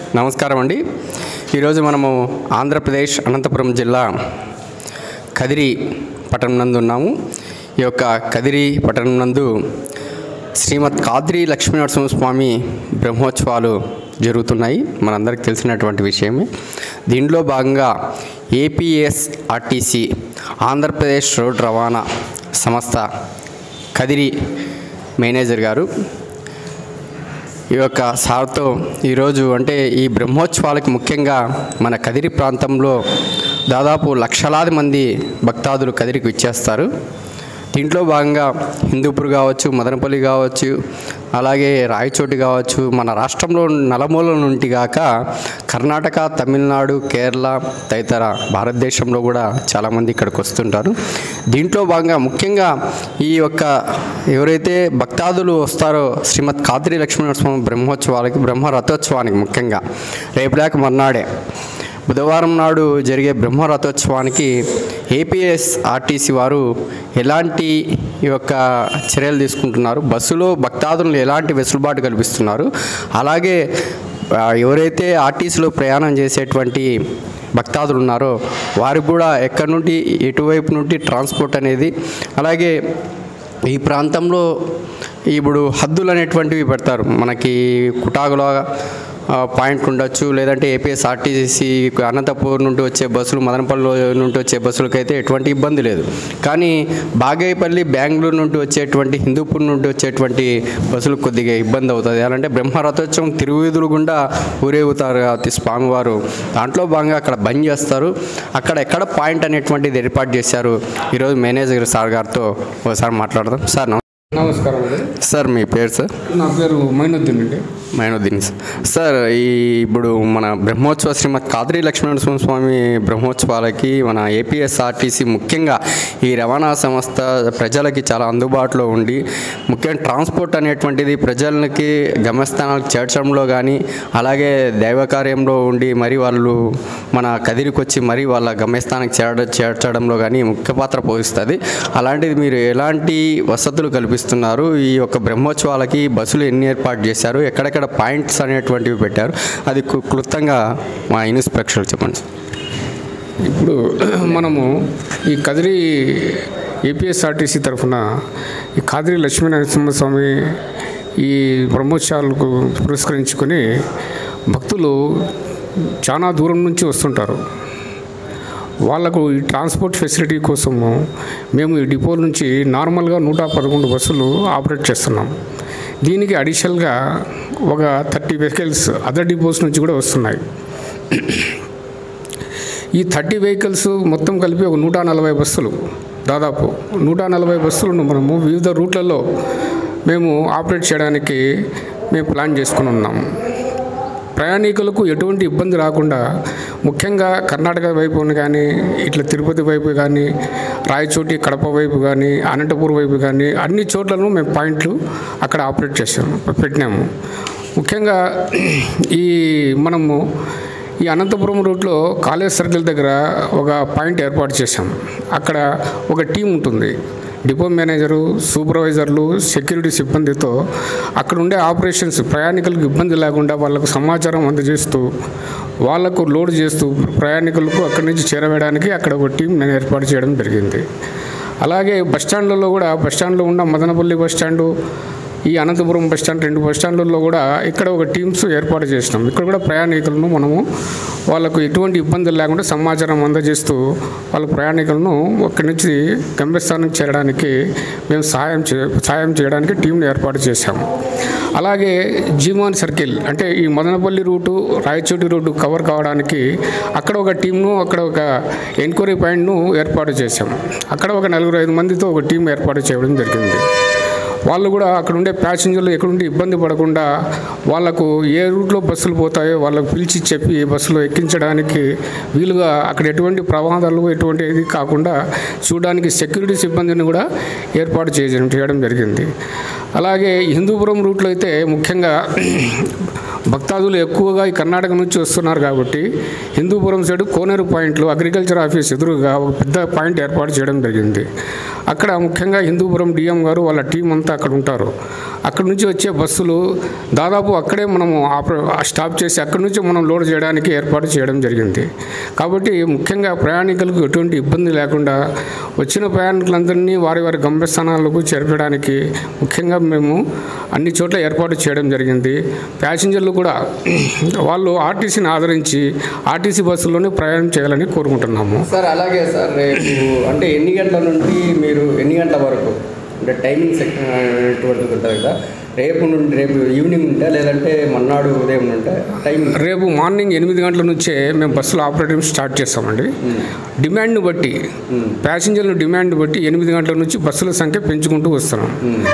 నమస్కారం అండి ఈరోజు మనము ఆంధ్రప్రదేశ్ అనంతపురం జిల్లా కదిరి పట్టణం నందు ఉన్నాము ఈ యొక్క కదిరి పట్టణం నందు శ్రీమద్ కాద్రి లక్ష్మీనరసింహస్వామి బ్రహ్మోత్సవాలు జరుగుతున్నాయి మనందరికి తెలిసినటువంటి విషయమే దీనిలో భాగంగా ఏపీఎస్ ఆర్టీసీ ఆంధ్రప్రదేశ్ రోడ్ రవాణా సంస్థ కదిరి మేనేజర్ గారు ఈ యొక్క సార్తో ఈరోజు అంటే ఈ బ్రహ్మోత్సవాలకు ముఖ్యంగా మన కదిరి ప్రాంతంలో దాదాపు లక్షలాది మంది భక్తాదులు కదిరికి విచ్చేస్తారు దీంట్లో భాగంగా హిందూపూర్ కావచ్చు మదనపల్లి కావచ్చు అలాగే రాయచోటి కావచ్చు మన రాష్ట్రంలో నలమూల నుండి కాక కర్ణాటక తమిళనాడు కేరళ తదితర భారతదేశంలో కూడా చాలామంది ఇక్కడికి వస్తుంటారు దీంట్లో భాగంగా ముఖ్యంగా ఈ యొక్క ఎవరైతే భక్తాదులు వస్తారో శ్రీమద్ కాద్రి లక్ష్మీనరసింహ బ్రహ్మోత్సవాలకి బ్రహ్మ రథోత్సవానికి ముఖ్యంగా రేపు లేక మర్నాడే బుధవారం నాడు జరిగే బ్రహ్మ రథోత్సవానికి ఏపీఎస్ ఆర్టీసీ వారు ఎలాంటి ఈ యొక్క చర్యలు తీసుకుంటున్నారు బస్సులో భక్తాదులను ఎలాంటి వెసులుబాటు కల్పిస్తున్నారు అలాగే ఆ, ఎవరైతే ఆర్టీసీలో ప్రయాణం చేసేటువంటి భక్తాదులు ఉన్నారో వారికి కూడా ఎక్కడి నుండి ఎటువైపు నుండి ట్రాన్స్పోర్ట్ అనేది అలాగే ఈ ప్రాంతంలో ఇప్పుడు హద్దులు అనేటువంటివి పెడతారు మనకి కుటాగులో ఆ, పాయింట్ ఉండొచ్చు లేదంటే ఏపీఎస్ ఆర్టీసీ అనంతపూర్ నుండి వచ్చే బస్సులు మదనపల్లి నుండి వచ్చే బస్సులకైతే ఎటువంటి ఇబ్బంది లేదు కానీ బాగేపల్లి బెంగళూరు నుండి వచ్చేటువంటి హిందూపూర్ నుండి వచ్చేటువంటి బస్సులకు కొద్దిగా ఇబ్బంది అవుతుంది అలాంటే బ్రహ్మరథోత్సవం తిరువీధులు గుండా ఊరేగుతారు కాబట్టి స్వామివారు దాంట్లో భాగంగా అక్కడ బంద్ చేస్తారు అక్కడ ఎక్కడ పాయింట్ అనేటువంటిది ఏర్పాటు చేశారు ఈరోజు మేనేజర్ సార్ గారితో ఒకసారి మాట్లాడదాం సార్ నమ- నమస్కారం అండి సార్ మీ పేరు సార్ నా పేరు మైనుద్దీన్ అండి మైనుద్దీన్ సార్. సార్ ఈ ఇప్పుడు మన బ్రహ్మోత్సవ శ్రీమద్ కాద్రి లక్ష్మణ స్వామి బ్రహ్మోత్సవాలకి మన ఏపీఎస్ఆర్టీసీ ముఖ్యంగా ఈ రవాణా సంస్థ ప్రజలకి చాలా అందుబాటులో ఉండి ముఖ్యంగా ట్రాన్స్పోర్ట్ అనేటువంటిది ప్రజలకి గమ్యస్థానాలకు చేర్చడంలో కానీ అలాగే దైవ కార్యంలో ఉండి మరి వాళ్ళు మన కదిరికి వచ్చి మరి వాళ్ళ గమ్యస్థానానికి చేర చేర్చడంలో కానీ ముఖ్య పాత్ర పోషిస్తుంది అలాంటిది మీరు ఎలాంటి వసతులు కల్పిస్తున్నారు ఈ యొక్క బ్రహ్మోత్సవాలకి బస్సులు ఎన్ని ఏర్పాటు చేశారు ఎక్కడెక్కడ పాయింట్స్ అనేటువంటివి పెట్టారు అది కు- క్లుప్తంగా మా ఇన్యూస్ ప్రేక్షకులు చెప్పండి సార్. ఇప్పుడు మనము ఈ కదిరి ఏపీఎస్ఆర్టీసీ తరఫున ఈ కాదిరి లక్ష్మీ నరసింహస్వామి ఈ బ్రహ్మోత్సవాలకు పురస్కరించుకొని భక్తులు చాలా దూరం నుంచి వస్తుంటారు వాళ్ళకు ఈ ట్రాన్స్పోర్ట్ ఫెసిలిటీ కోసము మేము ఈ డిపో నుంచి నార్మల్గా నూట పదకొండు బస్సులు ఆపరేట్ చేస్తున్నాం దీనికి అడిషనల్గా ఒక థర్టీ వెహికల్స్ అదర్ డిపోస్ నుంచి కూడా వస్తున్నాయి ఈ థర్టీ వెహికల్స్ మొత్తం కలిపి ఒక నూట నలభై బస్సులు దాదాపు నూట నలభై బస్సులను మనము వివిధ రూట్లలో మేము ఆపరేట్ చేయడానికి మేము ప్లాన్ చేసుకుని ఉన్నాము ప్రయాణికులకు ఎటువంటి ఇబ్బంది రాకుండా ముఖ్యంగా కర్ణాటక వైపు కానీ ఇట్లా తిరుపతి వైపు కానీ రాయచోటి కడప వైపు కానీ అనంతపూర్ వైపు కానీ అన్ని చోట్లను మేము పాయింట్లు అక్కడ ఆపరేట్ చేసాము పెట్టినాము ముఖ్యంగా ఈ మనము ఈ అనంతపురం రూట్లో కాలేజ్ సర్కిల్ దగ్గర ఒక పాయింట్ ఏర్పాటు చేశాం అక్కడ ఒక టీం ఉంటుంది డిపో మేనేజరు సూపర్వైజర్లు సెక్యూరిటీ సిబ్బందితో అక్కడ ఉండే ఆపరేషన్స్ ప్రయాణికులకు ఇబ్బంది లేకుండా వాళ్ళకు సమాచారం అందజేస్తూ వాళ్ళకు లోడ్ చేస్తూ ప్రయాణికులకు అక్కడి నుంచి చేరవేయడానికి అక్కడ ఒక టీం నేను ఏర్పాటు చేయడం జరిగింది అలాగే బస్టాండ్లలో కూడా బస్టాండ్లో ఉన్న మదనపల్లి బస్టాండు ఈ అనంతపురం బస్ స్టాండ్ రెండు బస్ స్టాండ్లలో కూడా ఇక్కడ ఒక టీమ్స్ ఏర్పాటు చేసినాం ఇక్కడ కూడా ప్రయాణికులను మనము వాళ్ళకు ఎటువంటి ఇబ్బందులు లేకుండా సమాచారం అందజేస్తూ వాళ్ళ ప్రయాణికులను అక్కడి నుంచి గమ్యస్థానం చేరడానికి మేము సహాయం చే సహాయం చేయడానికి టీంని ఏర్పాటు చేశాము అలాగే జీమాన్ సర్కిల్ అంటే ఈ Madanapalle route Rayachoti route cover కావడానికి అక్కడ ఒక టీంను అక్కడ ఒక ఎంక్వైరీ పాయింట్ను ఏర్పాటు చేశాం అక్కడ ఒక నలుగురు ఐదు మందితో ఒక టీం ఏర్పాటు చేయడం జరిగింది వాళ్ళు కూడా అక్కడ ఉండే ప్యాసింజర్లు ఎక్కడుండి ఇబ్బంది పడకుండా వాళ్ళకు ఏ రూట్లో బస్సులు పోతాయో వాళ్ళకు పిలిచి చెప్పి ఈ బస్సులో ఎక్కించడానికి వీలుగా అక్కడ ఎటువంటి ప్రమాదాలు ఎటువంటి ఇది కాకుండా చూడడానికి సెక్యూరిటీ సిబ్బందిని కూడా ఏర్పాటు చేయడం చేయడం జరిగింది అలాగే హిందూపురం రూట్లో అయితే ముఖ్యంగా భక్తాదులు ఎక్కువగా ఈ కర్ణాటక నుంచి వస్తున్నారు కాబట్టి హిందూపురం సైడ్ కోనేరు పాయింట్లో అగ్రికల్చర్ ఆఫీస్ ఎదురుగా ఒక పెద్ద పాయింట్ ఏర్పాటు చేయడం జరిగింది అక్కడ ముఖ్యంగా హిందూపురం డిఎం గారు వాళ్ళ టీం అంతా అక్కడ ఉంటారు అక్కడ నుంచి వచ్చే బస్సులు దాదాపు అక్కడే మనము ఆప- స్టాప్ చేసి అక్కడి నుంచి మనం లోడ్ చేయడానికి ఏర్పాటు చేయడం జరిగింది కాబట్టి ముఖ్యంగా ప్రయాణికులకు ఎటువంటి ఇబ్బంది లేకుండా వచ్చిన ప్రయాణికులందరినీ వారి వారి గమ్యస్థానాలకు చేర్చడానికి ముఖ్యంగా మేము అన్ని చోట్ల ఏర్పాటు చేయడం జరిగింది ప్యాసింజర్లు కూడా వాళ్ళు ఆర్టీసీని ఆదరించి ఆర్టీసీ బస్సుల్లోనే ప్రయాణం చేయాలని కోరుకుంటున్నాము సార్ అలాగే సార్ రేపు అంటే ఎన్ని గంటల నుండి మీరు ఎన్ని గంటల వరకు అంటే టైమింగ్ సెక్షన్ అనేటువంటిది ఉంటుంది కదా రేపు నుండి రేపు ఈవినింగ్ ఉంటే లేదంటే మన్నాడు ఉదయం ఉంటే టైమింగ్ రేపు మార్నింగ్ ఎనిమిది గంటల నుంచే మేము బస్సులు ఆపరేటింగ్ స్టార్ట్ చేస్తామండి డిమాండ్ని బట్టి ప్యాసింజర్ల డిమాండ్ బట్టి ఎనిమిది గంటల నుంచి బస్సుల సంఖ్య పెంచుకుంటూ వస్తున్నాం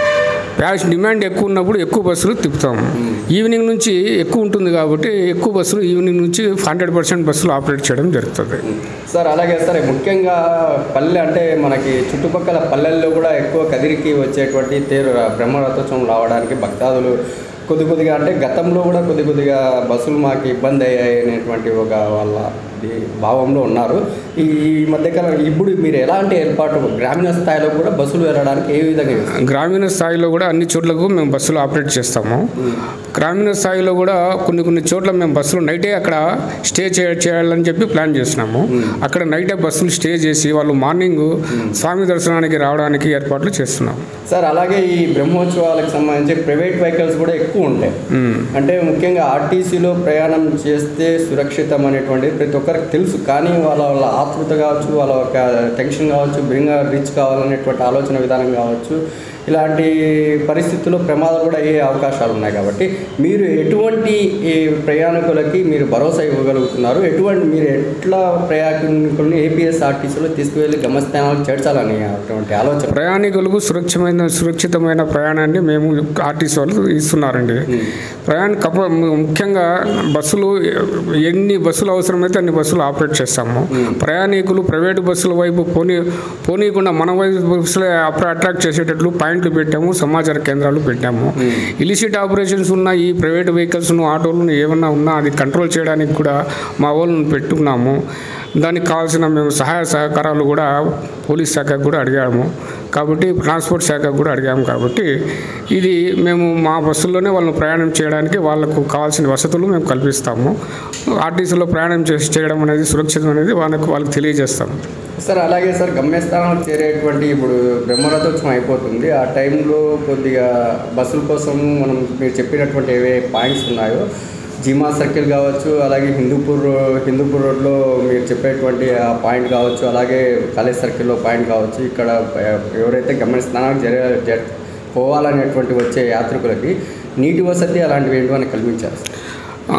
ప్యాస్ డిమాండ్ ఎక్కువ ఉన్నప్పుడు ఎక్కువ బస్సులు తిప్పుతాము ఈవినింగ్ నుంచి ఎక్కువ ఉంటుంది కాబట్టి ఎక్కువ బస్సులు ఈవినింగ్ నుంచి హండ్రెడ్ పర్సెంట్ బస్సులు ఆపరేట్ చేయడం జరుగుతుంది సార్ అలాగే సార్ ముఖ్యంగా పల్లె అంటే మనకి చుట్టుపక్కల పల్లెల్లో కూడా ఎక్కువ కదిరికి వచ్చేటువంటి తేరు బ్రహ్మరథోత్సవం రావడానికి భక్తాదులు కొద్ది కొద్దిగా అంటే గతంలో కూడా కొద్ది కొద్దిగా బస్సులు మాకు ఇబ్బంది అయ్యాయి అనేటువంటి ఒక వాళ్ళ ఇది భావంలో ఉన్నారు ఈ ఈ మధ్యకాలం ఇప్పుడు మీరు ఎలాంటి ఏర్పాటు గ్రామీణ స్థాయిలో కూడా బస్సులు వెళ్ళడానికి ఏ విధంగా చేస్తారు? గ్రామీణ స్థాయిలో కూడా అన్ని చోట్లకు మేము బస్సులు ఆపరేట్ చేస్తాము గ్రామీణ స్థాయిలో కూడా కొన్ని కొన్ని చోట్ల మేము బస్సులు నైటే అక్కడ స్టే చే చేయాలని చెప్పి ప్లాన్ చేసినాము అక్కడ నైటే బస్సులు స్టే చేసి వాళ్ళు మార్నింగ్ స్వామి దర్శనానికి రావడానికి ఏర్పాట్లు చేస్తున్నాం సార్ అలాగే ఈ బ్రహ్మోత్సవాలకు సంబంధించి ప్రైవేట్ వెహికల్స్ కూడా ఎక్కువ ఉంటాయి అంటే ముఖ్యంగా ఆర్టీసీలో ప్రయాణం చేస్తే సురక్షితం అనేటువంటిది ప్రతి ఒక్కరికి తెలుసు కానీ వాళ్ళ వాళ్ళ ఆతృత కావచ్చు వాళ్ళ ఒక టెన్షన్ కావచ్చు బిరింగా రీచ్ కావాలనేటువంటి ఆలోచన విధానం కావచ్చు ఇలాంటి పరిస్థితుల్లో ప్రమాదాలు కూడా అయ్యే అవకాశాలు ఉన్నాయి కాబట్టి మీరు ఎటువంటి ఈ ప్రయాణికులకి మీరు భరోసా ఇవ్వగలుగుతున్నారు ఎటువంటి మీరు ఎట్లా ప్రయాణికుల్ని ఏపీఎస్ ఆర్టీసీలో తీసుకువెళ్ళి గమస్థానాలకు చేర్చాలని అటువంటి ఆలోచన ప్రయాణికులకు సురక్షితమైన సురక్షితమైన ప్రయాణాన్ని మేము ఆర్టీసీ వాళ్ళు ఇస్తున్నారండి ప్రయాణ కప ముఖ్యంగా బస్సులు ఎన్ని బస్సులు అవసరమైతే అన్ని బస్సులు ఆపరేట్ చేస్తాము ప్రయాణికులు ప్రైవేటు బస్సుల వైపు పోనీ పోనీయకుండా మన వైపు బస్సులే అట్రాక్ట్ చేసేటట్లు పాయింట్లు పెట్టాము సమాచార కేంద్రాలు పెట్టాము ఇలిసిట్ ఆపరేషన్స్ ఉన్న ఈ ప్రైవేట్ వెహికల్స్ను ఆటోలను ఏమన్నా ఉన్నా అది కంట్రోల్ చేయడానికి కూడా మా వాళ్ళని పెట్టుకున్నాము దానికి కావాల్సిన మేము సహాయ సహకారాలు కూడా పోలీస్ శాఖకు కూడా అడిగాము కాబట్టి ట్రాన్స్పోర్ట్ శాఖకు కూడా అడిగాము కాబట్టి ఇది మేము మా బస్సుల్లోనే వాళ్ళని ప్రయాణం చేయడానికి వాళ్ళకు కావాల్సిన వసతులు మేము కల్పిస్తాము ఆర్టీసీలో ప్రయాణం చేసి చేయడం అనేది సురక్షితం అనేది వాళ్ళకు వాళ్ళకి తెలియజేస్తాము సార్ అలాగే సార్ గమ్యస్థానాలకు చేరేటువంటి ఇప్పుడు బ్రహ్మరథోత్సవం అయిపోతుంది ఆ టైంలో కొద్దిగా బస్సుల కోసం మనం మీరు చెప్పినటువంటి ఏవే పాయింట్స్ ఉన్నాయో జీమా సర్కిల్ కావచ్చు అలాగే హిందూపూర్ హిందూపూర్ రోడ్లో మీరు చెప్పేటువంటి ఆ పాయింట్ కావచ్చు అలాగే కాలేజ్ సర్కిల్లో పాయింట్ కావచ్చు ఇక్కడ ఎవరైతే గమ్యస్థానాలకు జర జర పోవాలనేటువంటి వచ్చే యాత్రికులకి నీటి వసతి అలాంటివి ఏంటో కల్పించారు సార్ ఆ,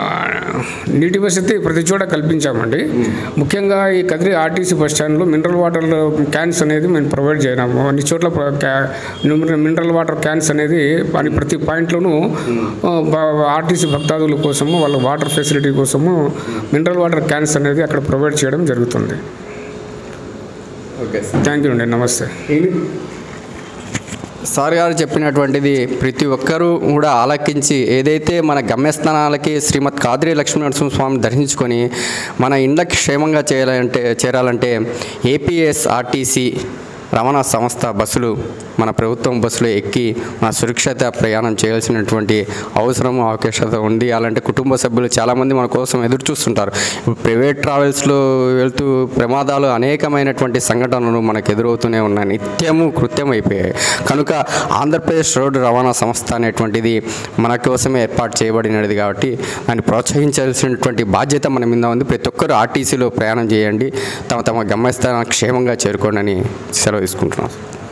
నీటి వసతి ప్రతి చోట కల్పించామండి ముఖ్యంగా ఈ కదిరి ఆర్టీసీ బస్ స్టాండ్లో మినరల్ వాటర్ క్యాన్స్ అనేది మేము ప్రొవైడ్ చేయనాము అన్ని చోట్ల ప్ర- క్యా- మినరల్ వాటర్ క్యాన్స్ అనేది అని ప్రతి పాయింట్లోనూ ఆ, బ- ఆర్టీసీ భక్తాదుల కోసము వాళ్ళ వాటర్ ఫెసిలిటీ కోసము మినరల్ వాటర్ క్యాన్స్ అనేది అక్కడ ప్రొవైడ్ చేయడం జరుగుతుంది ఓకే సార్ థ్యాంక్ యూ అండి నమస్తే సార్ గారు చెప్పినటువంటిది ప్రతి ఒక్కరూ కూడా ఆలకించి ఏదైతే మన గమ్యస్థానాలకి శ్రీమద్ కాద్రి లక్ష్మీనరసింహస్వామిని దర్శించుకొని మన ఇండ్లకి క్షేమంగా చేయాలంటే చేరాలంటే ఏపీఎస్ ఆర్టీసీ రవాణా సంస్థ బస్సులు మన ప్రభుత్వం బస్సులో ఎక్కి మన సురక్షిత ప్రయాణం చేయాల్సినటువంటి అవసరం అవకాశత ఉంది అలాంటి కుటుంబ సభ్యులు చాలామంది మన కోసం ఎదురు చూస్తుంటారు ఇప్పుడు ప్రైవేట్ ట్రావెల్స్లో వెళ్తూ ప్రమాదాలు అనేకమైనటువంటి సంఘటనలు మనకు ఎదురవుతూనే ఉన్నాయి నిత్యము కృత్యం అయిపోయాయి కనుక ఆంధ్రప్రదేశ్ రోడ్డు రవాణా సంస్థ అనేటువంటిది మన కోసమే ఏర్పాటు చేయబడినది కాబట్టి దాన్ని ప్రోత్సహించాల్సినటువంటి బాధ్యత మన మీద ఉంది ప్రతి ఒక్కరు ఆర్టీసీలో ప్రయాణం చేయండి తమ తమ గమ్యస్థానానికి క్షేమంగా చేరుకోండి అని సెలవు తీసుకుంటున్నాం